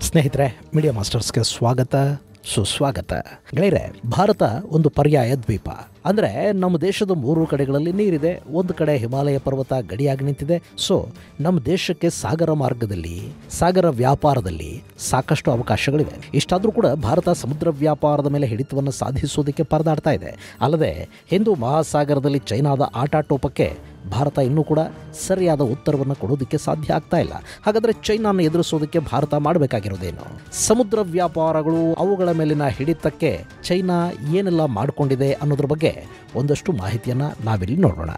ಸ್ನೇಹಿತರೆ ಮೀಡಿಯಾ ಮಾಸ್ಟರ್ಸ್ಗೆ ಸ್ವಾಗತ ಸುಸ್ವಾಗತ ಗೆಳೆಯರೆ ಭಾರತ ಒಂದು ಪರ್ಯಾಯ ದ್ವೀಪ ಅಂದರೆ ನಮ್ಮ ದೇಶದ ಮೂರು ಕಡೆಗಳಲ್ಲಿ ನೀರಿದೆ ಒಂದು ಕಡೆ ಹಿಮಾಲಯ ಪರ್ವತ ಗಡಿಯಾಗಿ ನಿಂತಿದೆ ಸೊ ನಮ್ಮ ದೇಶಕ್ಕೆ ಸಾಗರ ಮಾರ್ಗದಲ್ಲಿ ಸಾಗರ ವ್ಯಾಪಾರದಲ್ಲಿ ಸಾಕಷ್ಟು ಅವಕಾಶಗಳಿವೆ ಇಷ್ಟಾದರೂ ಕೂಡ ಭಾರತ ಸಮುದ್ರ ವ್ಯಾಪಾರದ ಮೇಲೆ ಹಿಡಿತವನ್ನು ಸಾಧಿಸೋದಕ್ಕೆ ಪರದಾಡ್ತಾ ಇದೆ ಅಲ್ಲದೆ ಹಿಂದೂ ಮಹಾಸಾಗರದಲ್ಲಿ ಚೈನಾದ ಆಟಾಟೋಪಕ್ಕೆ ಭಾರತ ಇನ್ನೂ ಕೂಡ ಸರಿಯಾದ ಉತ್ತರವನ್ನು ಕೊಡೋದಕ್ಕೆ ಸಾಧ್ಯ ಆಗ್ತಾ ಇಲ್ಲ ಹಾಗಾದರೆ ಚೈನಾನ ಎದುರಿಸೋದಕ್ಕೆ ಭಾರತ ಮಾಡಬೇಕಾಗಿರೋದೇನು ಸಮುದ್ರ ವ್ಯಾಪಾರಗಳು ಅವುಗಳ ಮೇಲಿನ ಹಿಡಿತಕ್ಕೆ ಚೈನಾ ಏನೆಲ್ಲ ಮಾಡಿಕೊಂಡಿದೆ ಅನ್ನೋದ್ರ ಬಗ್ಗೆ ಒಂದಷ್ಟು ಮಾಹಿತಿಯನ್ನು ನಾವಿಲ್ಲಿ ನೋಡೋಣ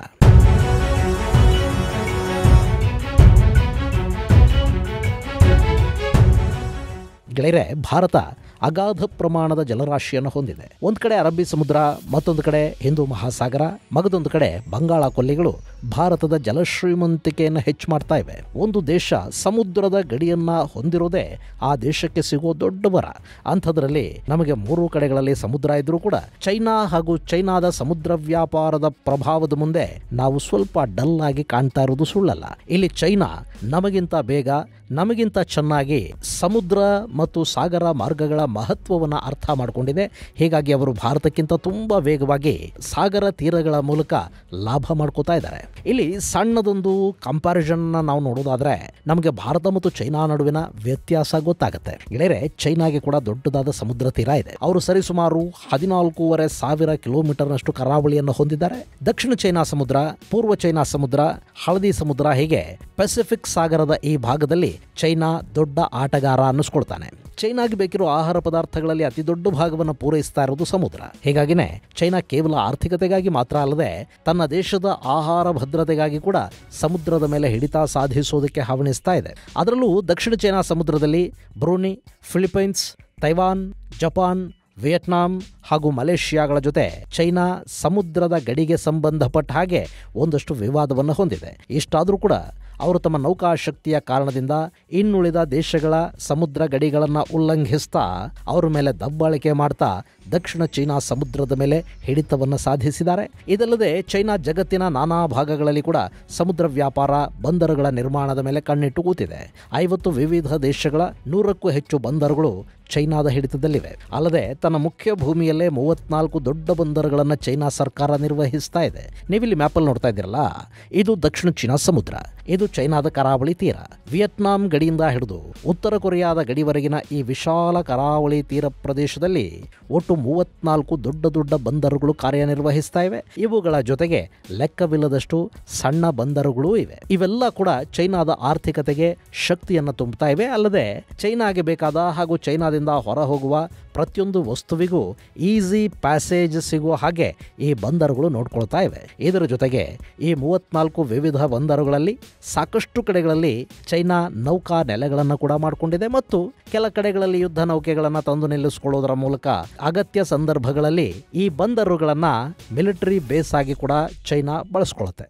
ಗೆಳೆಯರೆ ಭಾರತ ಅಗಾಧ ಪ್ರಮಾಣದ ಜಲರಾಶಿಯನ್ನು ಹೊಂದಿದೆ ಒಂದು ಕಡೆ ಅರಬ್ಬಿ ಸಮುದ್ರ ಮತ್ತೊಂದು ಕಡೆ ಹಿಂದೂ ಮಹಾಸಾಗರ ಮಗದೊಂದು ಕಡೆ ಬಂಗಾಳ ಕೊಲ್ಲಿಗಳು ಭಾರತದ ಜಲಶ್ರೀಮಂತಿಕೆಯನ್ನು ಹೆಚ್ಚು ಮಾಡ್ತಾ ಇವೆ ಒಂದು ದೇಶ ಸಮುದ್ರದ ಗಡಿಯನ್ನ ಹೊಂದಿರೋದೇ ಆ ದೇಶಕ್ಕೆ ಸಿಗೋ ದೊಡ್ಡ ವರ ಅಂಥದ್ರಲ್ಲಿ ನಮಗೆ ಮೂರು ಕಡೆಗಳಲ್ಲಿ ಸಮುದ್ರ ಇದ್ರೂ ಕೂಡ ಚೈನಾ ಹಾಗೂ ಚೈನಾದ ಸಮುದ್ರ ವ್ಯಾಪಾರದ ಪ್ರಭಾವದ ಮುಂದೆ ನಾವು ಸ್ವಲ್ಪ ಡಲ್ ಆಗಿ ಕಾಣ್ತಾ ಇರೋದು ಸುಳ್ಳಲ್ಲ ಇಲ್ಲಿ ಚೈನಾ ನಮಗಿಂತ ಬೇಗ ನಮಗಿಂತ ಚೆನ್ನಾಗಿ ಸಮುದ್ರ ಮತ್ತು ಸಾಗರ ಮಾರ್ಗಗಳ ಮಹತ್ವವನ್ನು ಅರ್ಥ ಮಾಡಿಕೊಂಡಿದೆ ಹೀಗಾಗಿ ಅವರು ಭಾರತಕ್ಕಿಂತ ತುಂಬ ವೇಗವಾಗಿ ಸಾಗರ ತೀರಗಳ ಮೂಲಕ ಲಾಭ ಮಾಡ್ಕೋತಾ ಇದ್ದಾರೆ ಇಲ್ಲಿ ಸಣ್ಣದೊಂದು ಕಂಪ್ಯಾರಿಸನ್ ನಾವು ನೋಡೋದಾದ್ರೆ ನಮಗೆ ಭಾರತ ಮತ್ತು ಚೈನಾ ನಡುವಿನ ವ್ಯತ್ಯಾಸ ಗೊತ್ತಾಗುತ್ತೆ ಗೆಳೆಯರೆ ಚೈನಾಗೆ ಕೂಡ ದೊಡ್ಡದಾದ ಸಮುದ್ರ ತೀರ ಇದೆ ಅವರು ಸರಿಸುಮಾರು ಹದಿನಾಲ್ಕೂವರೆ ಸಾವಿರ ಕಿಲೋಮೀಟರ್ನಷ್ಟು ಕರಾವಳಿಯನ್ನು ಹೊಂದಿದ್ದಾರೆ ದಕ್ಷಿಣ ಚೈನಾ ಸಮುದ್ರ ಪೂರ್ವ ಚೈನಾ ಸಮುದ್ರ ಹಳದಿ ಸಮುದ್ರ ಹೀಗೆ ಪೆಸಿಫಿಕ್ ಸಾಗರದ ಈ ಭಾಗದಲ್ಲಿ ಚೈನಾ ದೊಡ್ಡ ಆಟಗಾರ ಅನ್ನಿಸ್ಕೊಳ್ತಾನೆ ಚೈನಾಗೆ ಬೇಕಿರೋ ಆಹಾರ ಪದಾರ್ಥಗಳಲ್ಲಿ ಅತಿ ದೊಡ್ಡ ಭಾಗವನ್ನು ಪೂರೈಸ್ತಾ ಇರೋದು ಸಮುದ್ರ ಹೀಗಾಗಿನೇ ಚೈನಾ ಕೇವಲ ಆರ್ಥಿಕತೆಗಾಗಿ ಮಾತ್ರ ಅಲ್ಲದೆ ತನ್ನ ದೇಶದ ಆಹಾರ ಭದ್ರತೆಗಾಗಿ ಕೂಡ ಸಮುದ್ರದ ಮೇಲೆ ಹಿಡಿತ ಸಾಧಿಸೋದಕ್ಕೆ ಹವಣಿಸ್ತಾ ಇದೆ ಅದರಲ್ಲೂ ದಕ್ಷಿಣ ಚೈನಾ ಸಮುದ್ರದಲ್ಲಿ Brunei Philippines Taiwan Japan Vietnam ಹಾಗೂ ಮಲೇಷ್ಯಾಗಳ ಜೊತೆ ಚೈನಾ ಸಮುದ್ರದ ಗಡಿಗೆ ಸಂಬಂಧಪಟ್ಟ ಹಾಗೆ ಒಂದಷ್ಟು ವಿವಾದವನ್ನು ಹೊಂದಿದೆ ಇಷ್ಟಾದರೂ ಕೂಡ ಅವರು ತಮ್ಮ ನೌಕಾಶಕ್ತಿಯ ಕಾರಣದಿಂದ ಇನ್ನುಳಿದ ದೇಶಗಳ ಸಮುದ್ರ ಗಡಿಗಳನ್ನು ಉಲ್ಲಂಘಿಸ್ತಾ ಅವರ ಮೇಲೆ ದಬ್ಬಾಳಿಕೆ ಮಾಡ್ತಾ ದಕ್ಷಿಣ ಚೈನಾ ಸಮುದ್ರದ ಮೇಲೆ ಹಿಡಿತವನ್ನು ಸಾಧಿಸಿದ್ದಾರೆ ಇದಲ್ಲದೆ ಚೈನಾ ಜಗತ್ತಿನ ನಾನಾ ಭಾಗಗಳಲ್ಲಿ ಕೂಡ ಸಮುದ್ರ ವ್ಯಾಪಾರ ಬಂದರುಗಳ ನಿರ್ಮಾಣದ ಮೇಲೆ ಕಣ್ಣಿಟ್ಟು ಕೂತಿದೆ ಐವತ್ತು ವಿವಿಧ ದೇಶಗಳ ನೂರಕ್ಕೂ ಹೆಚ್ಚು ಬಂದರುಗಳು ಚೈನಾದ ಹಿಡಿತದಲ್ಲಿವೆ ಅಲ್ಲದೆ ತನ್ನ ಮುಖ್ಯ ಭೂಮಿಯಲ್ಲೇ ಮೂವತ್ನಾಲ್ಕು ದೊಡ್ಡ ಬಂದರುಗಳನ್ನು ಚೈನಾ ಸರ್ಕಾರ ನಿರ್ವಹಿಸ್ತಾ ಇದೆ ನೀವಿಲ್ಲಿ ಮ್ಯಾಪಲ್ಲಿ ನೋಡ್ತಾ ಇದ್ದೀರಲ್ಲ ಇದು ದಕ್ಷಿಣ ಚೀನಾ ಸಮುದ್ರ ಇದು ಚೈನಾದ ಕರಾವಳಿ ತೀರ ವಿಯೆಟ್ನಾಂ ಗಡಿಯಿಂದ ಹಿಡಿದು ಉತ್ತರ ಕೊರಿಯಾದ ಗಡಿವರೆಗಿನ ಈ ವಿಶಾಲ ಕರಾವಳಿ ತೀರ ಪ್ರದೇಶದಲ್ಲಿ ಒಟ್ಟು ಮೂವತ್ನಾಲ್ಕು ದೊಡ್ಡ ದೊಡ್ಡ ಬಂದರುಗಳು ಕಾರ್ಯನಿರ್ವಹಿಸ್ತಾ ಇವೆ ಇವುಗಳ ಜೊತೆಗೆ ಲೆಕ್ಕವಿಲ್ಲದಷ್ಟು ಸಣ್ಣ ಬಂದರುಗಳೂ ಇವೆ ಇವೆಲ್ಲ ಕೂಡ ಚೈನಾದ ಆರ್ಥಿಕತೆಗೆ ಶಕ್ತಿಯನ್ನು ತುಂಬುತ್ತಾ ಇವೆ ಅಲ್ಲದೆ ಚೈನಾಗೆ ಬೇಕಾದ ಹಾಗೂ ಚೈನಾದಿಂದ ಹೊರ ಹೋಗುವ ಪ್ರತಿಯೊಂದು ವಸ್ತುವಿಗೂ ಈಸಿ ಪ್ಯಾಸೇಜ್ ಸಿಗುವ ಹಾಗೆ ಈ ಬಂದರುಗಳು ನೋಡ್ಕೊಳ್ತಾ ಇವೆ ಇದರ ಜೊತೆಗೆ ಈ ಮೂವತ್ನಾಲ್ಕು ವಿವಿಧ ಬಂದರುಗಳಲ್ಲಿ ಸಾಕಷ್ಟು ಕಡೆಗಳಲ್ಲಿ ಚೈನಾ ನೌಕಾ ನೆಲೆಗಳನ್ನು ಕೂಡ ಮಾಡಿಕೊಂಡಿದೆ ಮತ್ತು ಕೆಲ ಕಡೆಗಳಲ್ಲಿ ಯುದ್ಧ ನೌಕೆಗಳನ್ನು ತಂದು ನಿಲ್ಲಿಸಿಕೊಳ್ಳೋದರ ಮೂಲಕ ಅಗತ್ಯ ಸಂದರ್ಭಗಳಲ್ಲಿ ಈ ಬಂದರುಗಳನ್ನು ಮಿಲಿಟರಿ ಬೇಸ್ ಆಗಿ ಕೂಡ ಚೈನಾ ಬಳಸ್ಕೊಳ್ಳುತ್ತೆ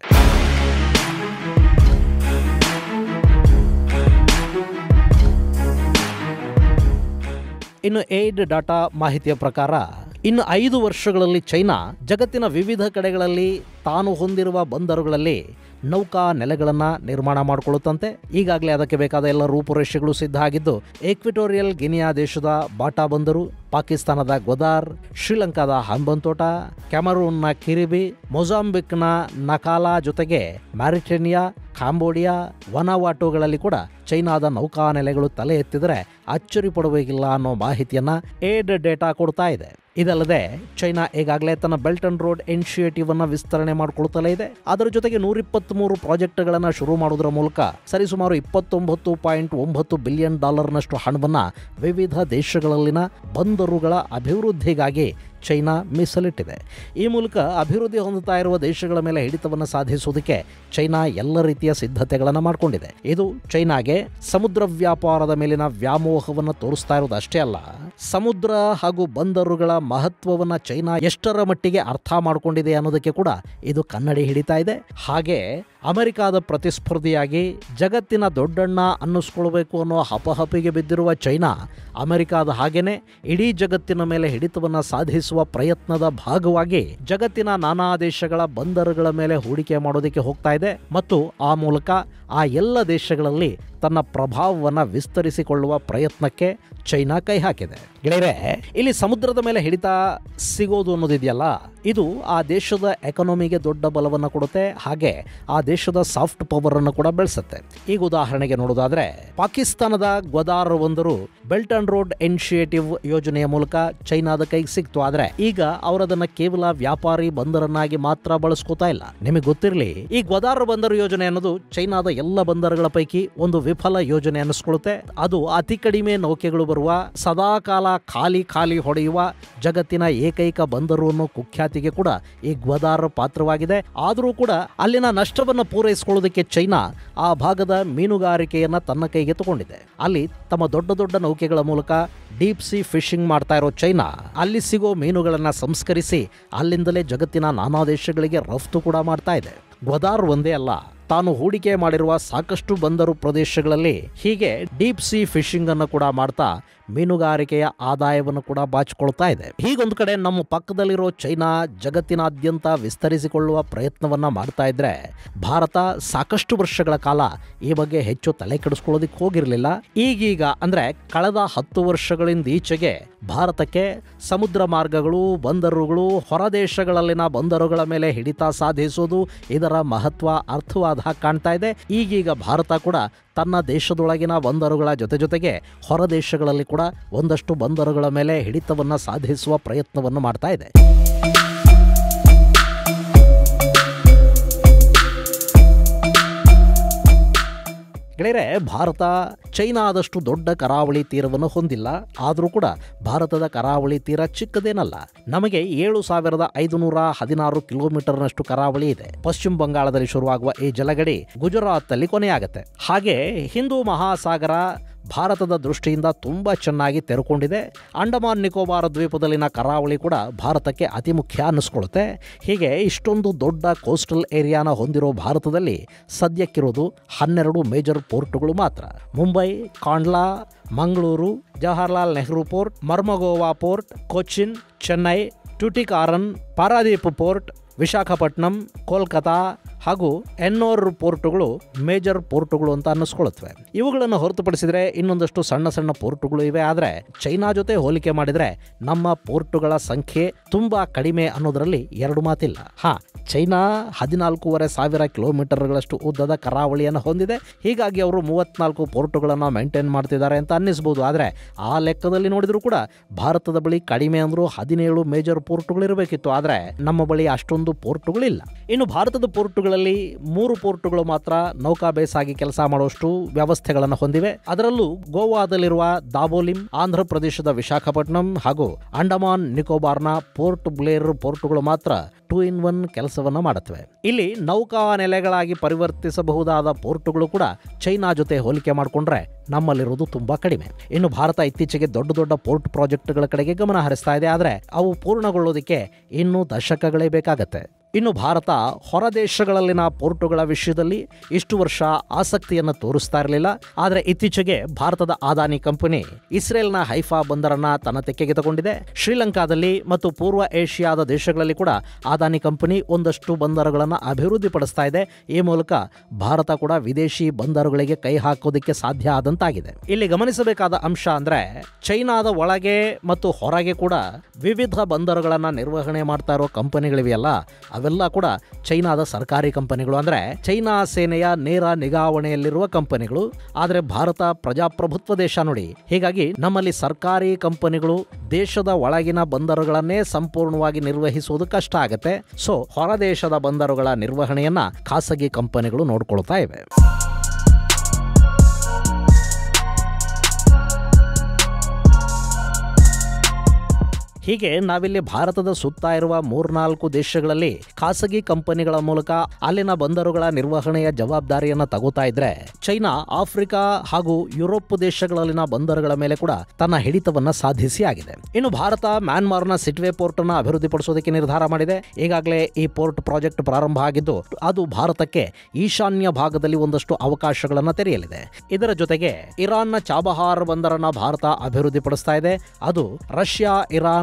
ಇನ್ನು ಏಡ್ ಡಾಟಾ ಮಾಹಿತಿಯ ಪ್ರಕಾರ ಇನ್ನು ಐದು ವರ್ಷಗಳಲ್ಲಿ ಚೈನಾ ಜಗತ್ತಿನ ವಿವಿಧ ಕಡೆಗಳಲ್ಲಿ ತಾನು ಹೊಂದಿರುವ ಬಂದರುಗಳಲ್ಲಿ ನೌಕಾ ನೆಲೆಗಳನ್ನು ನಿರ್ಮಾಣ ಮಾಡಿಕೊಳ್ಳುತ್ತಂತೆ ಈಗಾಗಲೇ ಅದಕ್ಕೆ ಬೇಕಾದ ಎಲ್ಲ ರೂಪುರೇಷೆಗಳು ಸಿದ್ಧ ಆಗಿದ್ದು ಈಕ್ವಿಟೋರಿಯಲ್ ಗಿನಿಯಾ ದೇಶದ ಬಾಟಾ ಬಂದರು ಪಾಕಿಸ್ತಾನದ ಗೊದಾರ್ ಶ್ರೀಲಂಕಾದ ಹಂಬಂತೋಟ ಕ್ಯಾಮರೂನ್ನ ಕಿರಿಬಿ ಮೊಜಾಂಬಿಕ್ನ ನಕಾಲಾ ಜೊತೆಗೆ ಮ್ಯಾರಿಟೇನಿಯಾ ಕಾಂಬೋಡಿಯಾ ವನಾವಾಟೋಗಳಲ್ಲಿ ಕೂಡ ಚೈನಾದ ನೌಕಾ ನೆಲೆಗಳು ತಲೆ ಎತ್ತಿದರೆ ಅಚ್ಚರಿ ಪಡುವಾಗಿಲ್ಲ ಅನ್ನೋ ಮಾಹಿತಿಯನ್ನ ಏಡ್ ಡೇಟಾ ಕೊಡ್ತಾ ಇದೆ ಇದಲ್ಲದೆ ಚೈನಾ ಈಗಾಗಲೇ ತನ್ನ ಬೆಲ್ಟ್ ಅಂಡ್ ರೋಡ್ ಇನಿಷಿಯೇಟಿವ್ ಅನ್ನ ವಿಸ್ತರಣೆ ಮಾಡಿಕೊಳ್ತಲೇ ಇದೆ ಅದರ ಜೊತೆಗೆ ನೂರಿಪ್ಪತ್ಮೂರು ಪ್ರಾಜೆಕ್ಟ್ಗಳನ್ನು ಶುರು ಮಾಡುವುದರ ಮೂಲಕ ಸರಿಸುಮಾರು ಇಪ್ಪತ್ತೊಂಬತ್ತು ಪಾಯಿಂಟ್ ಒಂಬತ್ತು ಬಿಲಿಯನ್ ಡಾಲರ್ನಷ್ಟು ಹಣವನ್ನು ವಿವಿಧ ದೇಶಗಳಲ್ಲಿನ ಬಂದರುಗಳ ಅಭಿವೃದ್ಧಿಗಾಗಿ ಚೈನಾ ಮೀಸಲಿಟ್ಟಿದೆ ಈ ಮೂಲಕ ಅಭಿವೃದ್ಧಿ ಹೊಂದುತ್ತಾ ಇರುವ ದೇಶಗಳ ಮೇಲೆ ಹಿಡಿತವನ್ನು ಸಾಧಿಸುವುದಕ್ಕೆ ಚೈನಾ ಎಲ್ಲ ರೀತಿಯ ಸಿದ್ಧತೆಗಳನ್ನು ಮಾಡಿಕೊಂಡಿದೆ ಇದು ಚೈನಾಗೆ ಸಮುದ್ರ ವ್ಯಾಪಾರದ ಮೇಲಿನ ವ್ಯಾಮೋಹವನ್ನು ತೋರಿಸ್ತಾ ಇರೋದು ಅಷ್ಟೇ ಅಲ್ಲ ಸಮುದ್ರ ಹಾಗೂ ಬಂದರುಗಳ ಮಹತ್ವವನ್ನು ಚೈನಾ ಎಷ್ಟರ ಮಟ್ಟಿಗೆ ಅರ್ಥ ಮಾಡಿಕೊಂಡಿದೆ ಅನ್ನೋದಕ್ಕೆ ಕೂಡ ಇದು ಕನ್ನಡಿ ಹಿಡಿತಾ ಇದೆ ಹಾಗೆ ಅಮೆರಿಕಾದ ಪ್ರತಿಸ್ಪರ್ಧಿಯಾಗಿ ಜಗತ್ತಿನ ದೊಡ್ಡಣ್ಣ ಅನ್ನಿಸ್ಕೊಳ್ಬೇಕು ಅನ್ನೋ ಹಪಹಪಿಗೆ ಬಿದ್ದಿರುವ ಚೈನಾ ಅಮೆರಿಕಾದ ಹಾಗೇನೆ ಇಡೀ ಜಗತ್ತಿನ ಮೇಲೆ ಹಿಡಿತವನ್ನು ಸಾಧಿಸುವ ಸಾಧಿಸುವ ಪ್ರಯತ್ನದ ಭಾಗವಾಗಿ ಜಗತ್ತಿನ ನಾನಾ ದೇಶಗಳ ಬಂದರುಗಳ ಮೇಲೆ ಹೂಡಿಕೆ ಮಾಡೋದಕ್ಕೆ ಹೋಗ್ತಾ ಇದೆ ಮತ್ತು ಆ ಮೂಲಕ ಆ ಎಲ್ಲ ದೇಶಗಳಲ್ಲಿ ತನ್ನ ಪ್ರಭಾವವನ್ನು ವಿಸ್ತರಿಸಿಕೊಳ್ಳುವ ಪ್ರಯತ್ನಕ್ಕೆ ಚೈನಾ ಕೈ ಹಾಕಿದೆ ಗೆಳೆಯರೆ ಇಲ್ಲಿ ಸಮುದ್ರದ ಮೇಲೆ ಹಿಡಿತ ಸಿಗೋದು ಅನ್ನೋದಿದೆಯಲ್ಲ ಇದು ಆ ದೇಶದ ಎಕಾನಮಿಗೆ ದೊಡ್ಡ ಬಲವನ್ನು ಕೊಡುತ್ತೆ ಹಾಗೆ ಆ ದೇಶದ ಸಾಫ್ಟ್ ಪವರ್ ಅನ್ನು ಕೂಡ ಬೆಳೆಸುತ್ತೆ ಈಗ ಉದಾಹರಣೆಗೆ ನೋಡೋದಾದ್ರೆ ಪಾಕಿಸ್ತಾನದ ಗ್ವದಾರ್ ಒಂದರು ಬೆಲ್ಟ್ ಅಂಡ್ ರೋಡ್ ಇನಿಷಿಯೇಟಿವ್ ಯೋಜನೆಯ ಮೂಲಕ ಚೈನಾದ ಕೈಗೆ ಸಿಕ್ತು ಆದ್ರೆ ಈಗ ಅವರದನ್ನ ಕೇವಲ ವ್ಯಾಪಾರಿ ಬಂದರನ್ನಾಗಿ ಮಾತ್ರ ಬಳಸ್ಕೋತಾ ಇಲ್ಲ ನಿಮಗೆ ಗೊತ್ತಿರಲಿ ಈ ಗ್ವದಾರ್ ಬಂದರು ಯೋಜನೆ ಅನ್ನೋದು ಚೈನಾದ ಎಲ್ಲ ಬಂದರುಗಳ ಪೈಕಿ ಒಂದು ವಿಫಲ ಯೋಜನೆ ಅನ್ನಿಸ್ಕೊಳ್ಳುತ್ತೆ ಅದು ಅತಿ ಕಡಿಮೆ ನೌಕೆಗಳು ಬರುವ ಸದಾಕಾಲ ಖಾಲಿ ಖಾಲಿ ಹೊಡೆಯುವ ಜಗತ್ತಿನ ಏಕೈಕ ಬಂದರು ಅನ್ನೋ ಕುಖ್ಯಾತಿಗೆ ಕೂಡ ಈ ಗ್ವದಾರ್ ಪಾತ್ರವಾಗಿದೆ ಆದರೂ ಕೂಡ ಅಲ್ಲಿನ ನಷ್ಟವನ್ನು ಪೂರೈಸಿಕೊಳ್ಳೋದಕ್ಕೆ ಚೈನಾ ಆ ಭಾಗದ ಮೀನುಗಾರಿಕೆಯನ್ನ ತನ್ನ ಕೈಗೆ ತಗೊಂಡಿದೆ ಅಲ್ಲಿ ತಮ್ಮ ದೊಡ್ಡ ದೊಡ್ಡ ನೌಕೆಗಳ ಮೂಲಕ ಡೀಪ್ ಸಿ ಫಿಶಿಂಗ್ ಮಾಡ್ತಾ ಇರೋ ಚೈನಾ ಅಲ್ಲಿ ಸಿಗೋ ಮೀನುಗಳನ್ನ ಸಂಸ್ಕರಿಸಿ ಅಲ್ಲಿಂದಲೇ ಜಗತ್ತಿನ ನಾನಾ ದೇಶಗಳಿಗೆ ರಫ್ತು ಕೂಡ ಮಾಡ್ತಾ ಇದೆ ಗ್ವದಾರ್ ಒಂದೇ ಅಲ್ಲ ತಾನು ಹೂಡಿಕೆ ಮಾಡಿರುವ ಸಾಕಷ್ಟು ಬಂದರು ಪ್ರದೇಶಗಳಲ್ಲಿ ಹೀಗೆ ಡೀಪ್ ಸಿ ಫಿಶಿಂಗ್ ಅನ್ನು ಕೂಡ ಮಾಡ್ತಾ ಮೀನುಗಾರಿಕೆಯ ಆದಾಯವನ್ನು ಕೂಡ ಬಾಚಿಕೊಳ್ತಾ ಇದೆ ಹೀಗೊಂದು ಕಡೆ ನಮ್ಮ ಪಕ್ಕದಲ್ಲಿರೋ ಚೈನಾ ಜಗತ್ತಿನಾದ್ಯಂತ ವಿಸ್ತರಿಸಿಕೊಳ್ಳುವ ಪ್ರಯತ್ನವನ್ನ ಮಾಡ್ತಾ ಇದ್ರೆ ಭಾರತ ಸಾಕಷ್ಟು ವರ್ಷಗಳ ಕಾಲ ಈ ಬಗ್ಗೆ ಹೆಚ್ಚು ತಲೆ ಕೆಡಿಸ್ಕೊಳ್ಳೋದಕ್ಕೆ ಹೋಗಿರಲಿಲ್ಲ ಈಗೀಗ ಅಂದ್ರೆ ಕಳೆದ ಹತ್ತು ವರ್ಷಗಳಿಂದ ಈಚೆಗೆ ಭಾರತಕ್ಕೆ ಸಮುದ್ರ ಮಾರ್ಗಗಳು ಬಂದರುಗಳು ಹೊರ ದೇಶಗಳಲ್ಲಿನ ಬಂದರುಗಳ ಮೇಲೆ ಹಿಡಿತ ಸಾಧಿಸೋದು ಇದರ ಮಹತ್ವ ಅರ್ಥವಾದ ಹಾಗೆ ಕಾಣ್ತಾ ಇದೆ ಈಗೀಗ ಭಾರತ ಕೂಡ ತನ್ನ ದೇಶದೊಳಗಿನ ಬಂದರುಗಳ ಜೊತೆ ಜೊತೆಗೆ ಹೊರ ದೇಶಗಳಲ್ಲಿ ಕೂಡ ಒಂದಷ್ಟು ಬಂದರುಗಳ ಮೇಲೆ ಹಿಡಿತವನ್ನು ಸಾಧಿಸುವ ಪ್ರಯತ್ನವನ್ನು ಮಾಡ್ತಾ ಇದೆ ಗೆಳೆಯರೆ ಭಾರತ ಚೈನಾ ಆದಷ್ಟು ದೊಡ್ಡ ಕರಾವಳಿ ತೀರವನ್ನು ಹೊಂದಿಲ್ಲ ಆದರೂ ಕೂಡ ಭಾರತದ ಕರಾವಳಿ ತೀರ ಚಿಕ್ಕದೇನಲ್ಲ ನಮಗೆ ಏಳು ಸಾವಿರದ ಐದುನೂರ ಹದಿನಾರು ಕಿಲೋಮೀಟರ್ನಷ್ಟು ಕರಾವಳಿ ಇದೆ ಪಶ್ಚಿಮ ಬಂಗಾಳದಲ್ಲಿ ಶುರುವಾಗುವ ಈ ಜಲಗಡಿ ಗುಜರಾತ್ ಅಲ್ಲಿ ಕೊನೆಯಾಗುತ್ತೆ ಹಾಗೆ ಹಿಂದೂ ಮಹಾಸಾಗರ ಭಾರತದ ದೃಷ್ಟಿಯಿಂದ ತುಂಬ ಚೆನ್ನಾಗಿ ತೆರೆಕೊಂಡಿದೆ ಅಂಡಮಾನ್ ನಿಕೋಬಾರ್ ದ್ವೀಪದಲ್ಲಿನ ಕರಾವಳಿ ಕೂಡ ಭಾರತಕ್ಕೆ ಅತಿ ಮುಖ್ಯ ಅನ್ನಿಸ್ಕೊಳ್ಳುತ್ತೆ ಹೀಗೆ ಇಷ್ಟೊಂದು ದೊಡ್ಡ ಕೋಸ್ಟಲ್ ಏರಿಯಾನ ಹೊಂದಿರೋ ಭಾರತದಲ್ಲಿ ಸದ್ಯಕ್ಕಿರೋದು ಹನ್ನೆರಡು ಮೇಜರ್ ಪೋರ್ಟ್ಗಳು ಮಾತ್ರ Mumbai Kandla Mangaluru Jawaharlal Nehru port Marmagoa port Cochin Chennai Tuticorin Paradip port Visakhapatnam Kolkata ಹಾಗೂ ಎನ್ನೋರ್ ಪೋರ್ಟುಗಳು ಮೇಜರ್ ಪೋರ್ಟುಗಳು ಅಂತ ಅನ್ನಿಸ್ಕೊಳ್ಳುತ್ತವೆ ಇವುಗಳನ್ನು ಹೊರತುಪಡಿಸಿದರೆ ಇನ್ನೊಂದಷ್ಟು ಸಣ್ಣ ಸಣ್ಣ ಪೋರ್ಟುಗಳು ಇವೆ ಆದರೆ ಚೈನಾ ಜೊತೆ ಹೋಲಿಕೆ ಮಾಡಿದರೆ ನಮ್ಮ ಪೋರ್ಟುಗಳ ಸಂಖ್ಯೆ ತುಂಬ ಕಡಿಮೆ ಅನ್ನೋದರಲ್ಲಿ ಎರಡು ಮಾತಿಲ್ಲ ಹಾ ಚೈನಾ ಹದಿನಾಲ್ಕೂವರೆ ಸಾವಿರ ಕಿಲೋಮೀಟರ್ಗಳಷ್ಟು ಉದ್ದದ ಕರಾವಳಿಯನ್ನು ಹೊಂದಿದೆ ಹೀಗಾಗಿ ಅವರು ಮೂವತ್ನಾಲ್ಕು ಪೋರ್ಟುಗಳನ್ನು ಮೇಂಟೈನ್ ಮಾಡ್ತಿದ್ದಾರೆ ಅಂತ ಅನ್ನಿಸ್ಬೋದು ಆದರೆ ಆ ಲೆಕ್ಕದಲ್ಲಿ ನೋಡಿದರೂ ಕೂಡ ಭಾರತದ ಬಳಿ ಕಡಿಮೆ ಅಂದರೂ ಹದಿನೇಳು ಮೇಜರ್ ಪೋರ್ಟುಗಳು ಇರಬೇಕಿತ್ತು ಆದರೆ ನಮ್ಮ ಬಳಿ ಅಷ್ಟೊಂದು ಪೋರ್ಟುಗಳಿಲ್ಲ ಇನ್ನು ಭಾರತದ ಪೋರ್ಟುಗಳಲ್ಲಿ ಮೂರು ಪೋರ್ಟುಗಳು ಮಾತ್ರ ನೌಕಾ ಬೇಸ್ ಆಗಿ ಕೆಲಸ ಮಾಡುವಷ್ಟು ವ್ಯವಸ್ಥೆಗಳನ್ನು ಹೊಂದಿವೆ ಅದರಲ್ಲೂ ಗೋವಾದಲ್ಲಿರುವ ದಾಬೋಲಿಂ ಆಂಧ್ರ ಪ್ರದೇಶದ ವಿಶಾಖಪಟ್ಟಣಂ ಹಾಗೂ ಅಂಡಮಾನ್ ನಿಕೋಬಾರ್ನ ಪೋರ್ಟ್ ಬ್ಲೇರ್ ಪೋರ್ಟುಗಳು ಮಾತ್ರ ಟೂ ಇನ್ ಒನ್ ಕೆಲಸವನ್ನ ಮಾಡುತ್ತವೆ ಇಲ್ಲಿ ನೌಕಾ ನೆಲೆಗಳಾಗಿ ಪರಿವರ್ತಿಸಬಹುದಾದ ಪೋರ್ಟುಗಳು ಕೂಡ ಚೈನಾ ಜೊತೆ ಹೋಲಿಕೆ ಮಾಡಿಕೊಂಡ್ರೆ ನಮ್ಮಲ್ಲಿರುವುದು ತುಂಬಾ ಕಡಿಮೆ ಇನ್ನು ಭಾರತ ಇತ್ತೀಚೆಗೆ ದೊಡ್ಡ ದೊಡ್ಡ ಪೋರ್ಟ್ ಪ್ರಾಜೆಕ್ಟ್ಗಳ ಕಡೆಗೆ ಗಮನ ಹರಿಸ್ತಾ ಇದೆ ಆದರೆ ಅವು ಪೂರ್ಣಗೊಳ್ಳೋದಕ್ಕೆ ಇನ್ನೂ ದಶಕಗಳೇ ಬೇಕಾಗತ್ತೆ ಇನ್ನು ಭಾರತ ಹೊರ ದೇಶಗಳಲ್ಲಿನ ಪೋರ್ಟುಗಳ ವಿಷಯದಲ್ಲಿ ಇಷ್ಟು ವರ್ಷ ಆಸಕ್ತಿಯನ್ನು ತೋರಿಸ್ತಾ ಇರಲಿಲ್ಲ ಆದರೆ ಇತ್ತೀಚೆಗೆ ಭಾರತದ ಆದಾನಿ ಕಂಪನಿ ಇಸ್ರೇಲ್ನ ಹೈಫಾ ಬಂದರನ್ನ ತನ್ನ ತೆಕ್ಕೆಗೆ ತಗೊಂಡಿದೆ ಶ್ರೀಲಂಕಾದಲ್ಲಿ ಮತ್ತು ಪೂರ್ವ ಏಷ್ಯಾದ ದೇಶಗಳಲ್ಲಿ ಕೂಡ ಆದಾನಿ ಕಂಪನಿ ಒಂದಷ್ಟು ಬಂದರುಗಳನ್ನು ಅಭಿವೃದ್ಧಿಪಡಿಸ್ತಾ ಇದೆ ಈ ಮೂಲಕ ಭಾರತ ಕೂಡ ವಿದೇಶಿ ಬಂದರುಗಳಿಗೆ ಕೈ ಹಾಕೋದಕ್ಕೆ ಸಾಧ್ಯ ಆದಂತಾಗಿದೆ ಇಲ್ಲಿ ಗಮನಿಸಬೇಕಾದ ಅಂಶ ಅಂದ್ರೆ ಚೈನಾದ ಒಳಗೆ ಮತ್ತು ಹೊರಗೆ ಕೂಡ ವಿವಿಧ ಬಂದರುಗಳನ್ನು ನಿರ್ವಹಣೆ ಮಾಡ್ತಾ ಇರೋ ಕಂಪನಿಗಳಿವೆಯಲ್ಲ ಅವೆಲ್ಲ ಕೂಡ ಚೈನಾದ ಸರ್ಕಾರಿ ಕಂಪನಿಗಳು ಅಂದ್ರೆ ಚೈನಾ ಸೇನೆಯ ನೇರ ನಿಗಾವಣೆಯಲ್ಲಿರುವ ಕಂಪನಿಗಳು ಆದರೆ ಭಾರತ ಪ್ರಜಾಪ್ರಭುತ್ವ ದೇಶ ನೋಡಿ ಹೀಗಾಗಿ ನಮ್ಮಲ್ಲಿ ಸರ್ಕಾರಿ ಕಂಪನಿಗಳು ದೇಶದ ಒಳಗಿನ ಬಂದರುಗಳನ್ನೇ ಸಂಪೂರ್ಣವಾಗಿ ನಿರ್ವಹಿಸುವುದು ಕಷ್ಟ ಆಗುತ್ತೆ ಸೊ ಹೊರ ದೇಶದ ಬಂದರುಗಳ ನಿರ್ವಹಣೆಯನ್ನ ಖಾಸಗಿ ಕಂಪನಿಗಳು ನೋಡ್ಕೊಳ್ತಾ ಇವೆ ಹೀಗೆ ನಾವಿಲ್ಲಿ ಭಾರತದ ಸುತ್ತ ಇರುವ ಮೂರ್ನಾಲ್ಕು ದೇಶಗಳಲ್ಲಿ ಖಾಸಗಿ ಕಂಪನಿಗಳ ಮೂಲಕ ಅಲ್ಲಿನ ಬಂದರುಗಳ ನಿರ್ವಹಣೆಯ ಜವಾಬ್ದಾರಿಯನ್ನ ತಗೋತಾ ಇದ್ರೆ ಚೈನಾ ಆಫ್ರಿಕಾ ಹಾಗೂ ಯುರೋಪ್ ದೇಶಗಳಲ್ಲಿನ ಬಂದರುಗಳ ಮೇಲೆ ಕೂಡ ತನ್ನ ಹಿಡಿತವನ್ನ ಸಾಧಿಸಿ ಆಗಿದೆ ಇನ್ನು ಭಾರತ ಮ್ಯಾನ್ಮಾರ್ನ ಸಿಟ್ವೆ ಪೋರ್ಟ್ ಅನ್ನ ಅಭಿವೃದ್ಧಿಪಡಿಸೋದಕ್ಕೆ ನಿರ್ಧಾರ ಮಾಡಿದೆ ಈಗಾಗಲೇ ಈ ಪೋರ್ಟ್ ಪ್ರಾಜೆಕ್ಟ್ ಪ್ರಾರಂಭ ಆಗಿದ್ದು ಅದು ಭಾರತಕ್ಕೆ ಈಶಾನ್ಯ ಭಾಗದಲ್ಲಿ ಒಂದಷ್ಟು ಅವಕಾಶಗಳನ್ನು ತೆರೆಯಲಿದೆ ಇದರ ಜೊತೆಗೆ ಇರಾನ್ನ ಚಾಬಹಾರ್ ಬಂದರನ್ನ ಭಾರತ ಅಭಿವೃದ್ಧಿಪಡಿಸ್ತಾ ಇದೆ ಅದು ರಷ್ಯಾ ಇರಾನ್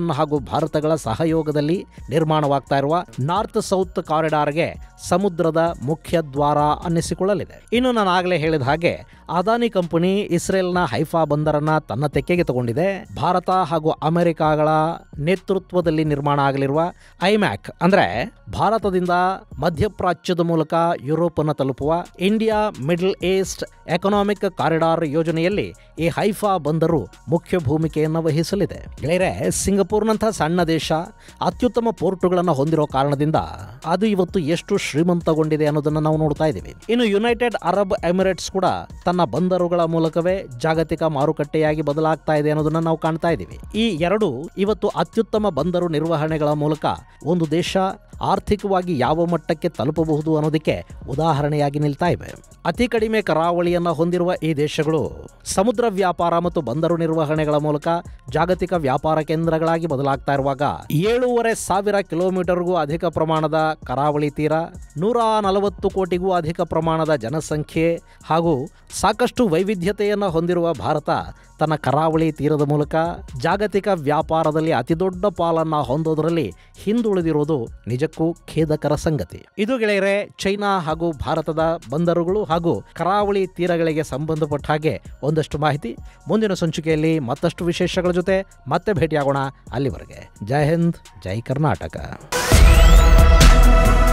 ಜಪಾನ್ ಹಾಗೂ ಭಾರತಗಳ ಸಹಯೋಗದಲ್ಲಿ ನಿರ್ಮಾಣವಾಗ್ತಾ ಇರುವ ನಾರ್ತ್ ಸೌತ್ ಕಾರಿಡಾರ್ಗೆ ಸಮುದ್ರದ ಮುಖ್ಯ ದ್ವಾರ ಅನ್ನಿಸಿಕೊಳ್ಳಲಿದೆ ಇನ್ನು ನಾನು ಆಗಲೇ ಹೇಳಿದ ಹಾಗೆ ಅದಾನಿ ಕಂಪನಿ ಇಸ್ರೇಲ್ನ ಹೈಫಾ ಬಂದರನ್ನ ತನ್ನ ತೆಕ್ಕೆಗೆ ತಗೊಂಡಿದೆ ಭಾರತ ಹಾಗೂ ಅಮೆರಿಕಾಗಳ ನೇತೃತ್ವದಲ್ಲಿ ನಿರ್ಮಾಣ ಆಗಲಿರುವ ಐಮ್ಯಾಕ್ ಅಂದ್ರೆ ಭಾರತದಿಂದ ಮಧ್ಯಪ್ರಾಚ್ಯದ ಮೂಲಕ ಯುರೋಪ್ ಅನ್ನು ತಲುಪುವ India middle east economic corridor ಯೋಜನೆಯಲ್ಲಿ ಈ ಹೈಫಾ ಬಂದರು ಮುಖ್ಯ ಭೂಮಿಕೆಯನ್ನು ವಹಿಸಲಿದೆ ಗೆಳೆಯರೆ ಸಿಂಗಪೂರ್ನಂತಹ ಸಣ್ಣ ದೇಶ ಅತ್ಯುತ್ತಮ ಪೋರ್ಟುಗಳನ್ನು ಹೊಂದಿರೋ ಕಾರಣದಿಂದ ಅದು ಇವತ್ತು ಎಷ್ಟು ಶ್ರೀಮಂತಗೊಂಡಿದೆ ಅನ್ನೋದನ್ನು ನಾವು ನೋಡ್ತಾ ಇದ್ದೀವಿ ಇನ್ನು ಯುನೈಟೆಡ್ ಅರಬ್ ಎಮಿರೇಟ್ಸ್ ಕೂಡ ತನ್ನ ಬಂದರುಗಳ ಮೂಲಕವೇ ಜಾಗತಿಕ ಮಾರುಕಟ್ಟೆಯಾಗಿ ಬದಲಾಗ್ತಾ ಇದೆ ಅನ್ನೋದನ್ನ ನಾವು ಕಾಣ್ತಾ ಇದ್ದೀವಿ ಈ ಎರಡು ಇವತ್ತು ಅತ್ಯುತ್ತಮ ಬಂದರು ನಿರ್ವಹಣೆಗಳ ಮೂಲಕ ಒಂದು ದೇಶ ಆರ್ಥಿಕವಾಗಿ ಯಾವ ಮಟ್ಟಕ್ಕೆ ತಲುಪಬಹುದು ಅನ್ನೋದಕ್ಕೆ ಉದಾಹರಣೆಯಾಗಿ ನಿಲ್ತಾ ಇವೆ ಅತಿ ಕಡಿಮೆ ಕರಾವಳಿಯನ್ನ ಹೊಂದಿರುವ ಈ ದೇಶಗಳು ಸಮುದ್ರ ವ್ಯಾಪಾರ ಮತ್ತು ಬಂದರು ನಿರ್ವಹಣೆಗಳ ಮೂಲಕ ಜಾಗತಿಕ ವ್ಯಾಪಾರ ಕೇಂದ್ರಗಳಾಗಿ ಬದಲಾಗ್ತಾ ಇರುವಾಗ ಏಳೂವರೆ ಸಾವಿರ ಕಿಲೋಮೀಟರ್ಗೂ ಅಧಿಕ ಪ್ರಮಾಣದ ಕರಾವಳಿ ತೀರ ನೂರ ನಲವತ್ತು ಕೋಟಿಗೂ ಅಧಿಕ ಪ್ರಮಾಣದ ಜನಸಂಖ್ಯೆ ಹಾಗೂ ಸಾಕಷ್ಟು ವೈವಿಧ್ಯತೆಯನ್ನು ಹೊಂದಿರುವ ಭಾರತ ತನ್ನ ಕರಾವಳಿ ತೀರದ ಮೂಲಕ ಜಾಗತಿಕ ವ್ಯಾಪಾರದಲ್ಲಿ ಅತಿದೊಡ್ಡ ಪಾಲನ್ನ ಹೊಂದೋದರಲ್ಲಿ ಹಿಂದುಳಿದಿರುವುದು ನಿಜಕ್ಕೂ ಖೇದಕರ ಸಂಗತಿ ಇದು ಗೆಳೆಯರೆ ಚೈನಾ ಹಾಗೂ ಭಾರತದ ಬಂದರುಗಳು ಹಾಗೂ ಕರಾವಳಿ ತೀರಗಳಿಗೆ ಸಂಬಂಧಪಟ್ಟ ಹಾಗೆ ಒಂದಷ್ಟು ಮಾಹಿತಿ ಮುಂದಿನ ಸಂಚಿಕೆಯಲ್ಲಿ ಮತ್ತಷ್ಟು ವಿಶೇಷಗಳ ಜೊತೆ ಮತ್ತೆ ಭೇಟಿಯಾಗೋಣ ಅಲ್ಲಿವರೆಗೆ ಜೈ ಹಿಂದ್ ಜೈ ಕರ್ನಾಟಕ